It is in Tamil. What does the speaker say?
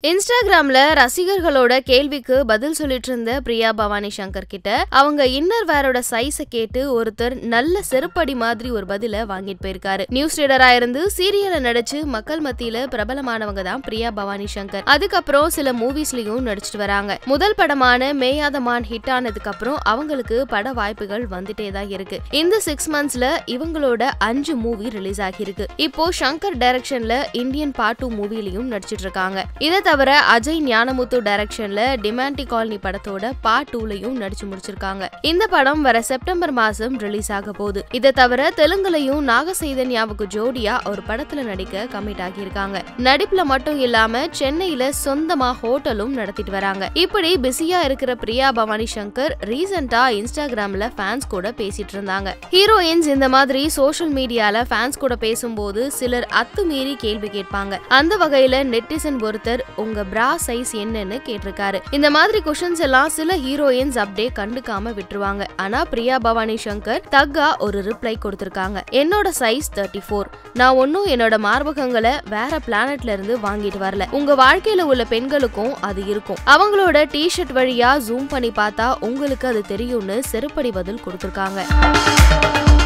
இன்ஸ்டாகிராம்ல ரசிகர்களோட கேள்விக்கு பதில் சொல்லிட்டு இருந்த பிரியா பவானி சங்கர் கிட்ட அவங்க இன்னர் வேரோட சைஸ கேட்டு ஒருத்தர் நல்ல செருப்படி மாதிரி ஒரு பதில வாங்கிட்டு போயிருக்காரு நியூஸ் ரீடரா இருந்து சீரியல்ல நடிச்சு மக்கள் மத்தியில பிரபலமானவங்க தான் பிரியா பவானி சங்கர் அதுக்கப்புறம் சில மூவிஸ்லயும் நடிச்சிட்டு வராங்க முதல் படமான மேயாதமான் ஹிட் ஆனதுக்கு அப்புறம் அவங்களுக்கு பட வாய்ப்புகள் வந்துட்டே தான் இருக்கு இந்த சிக்ஸ் மந்த்ஸ்ல இவங்களோட அஞ்சு மூவி ரிலீஸ் ஆகியிருக்கு இப்போ சங்கர் டைரக்ஷன்ல இந்தியன் பார்ட் டூ மூவிலையும் நடிச்சிட்டு இருக்காங்க இதை தவிர அஜய் ஞானமுத்து டைரக்ஷன்ல டிமாண்டி காலனி படத்தோட பார்ட் டூலையும் நடிச்சு முடிச்சிருக்காங்க இந்த படம் வர செப்டம்பர் மாசம் ரிலீஸ் ஆக போகுது இதை தவிர தெலுங்குலையும் நாக சைதன்யாவுக்கு ஜோடியா ஒரு படத்துல நடிக்க கமிட் ஆகியிருக்காங்க நடிப்புல மட்டும் இல்லாம சென்னையில சொந்தமா ஹோட்டலும் நடத்திட்டு வராங்க இப்படி பிஸியா இருக்கிற பிரியா பவானி சங்கர் ரீசெண்டா இன்ஸ்டாகிராம்ல ஃபேன்ஸ் கூட பேசிட்டு இருந்தாங்க ஹீரோயின்ஸ் இந்த மாதிரி சோஷியல் மீடியால ஃபேன்ஸ் கூட பேசும்போது சிலர் அத்துமீறி கேள்வி கேட்பாங்க அந்த வகையில நெட்டிசன் ஒருத்தர் உங்க பிரா சைஸ் என்னன்னு கேட்டிருக்காரு இந்த மாதிரி கொஷின்ஸ் எல்லாம் சில ஹீரோயின்ஸ் அப்படியே கண்டுக்காம விட்டுருவாங்க ஆனா பிரியா பவானி சங்கர் தக்கா ஒரு ரிப்ளை கொடுத்திருக்காங்க என்னோட சைஸ் தேர்ட்டி ஃபோர் நான் ஒன்னும் என்னோட மார்பகங்களை வேற பிளானட்ல இருந்து வாங்கிட்டு வரல உங்க வாழ்க்கையில உள்ள பெண்களுக்கும் அது இருக்கும் அவங்களோட டிஷர்ட் வழியா ஜூம் பண்ணி பார்த்தா உங்களுக்கு அது தெரியும்னு செருப்படி பதில் கொடுத்திருக்காங்க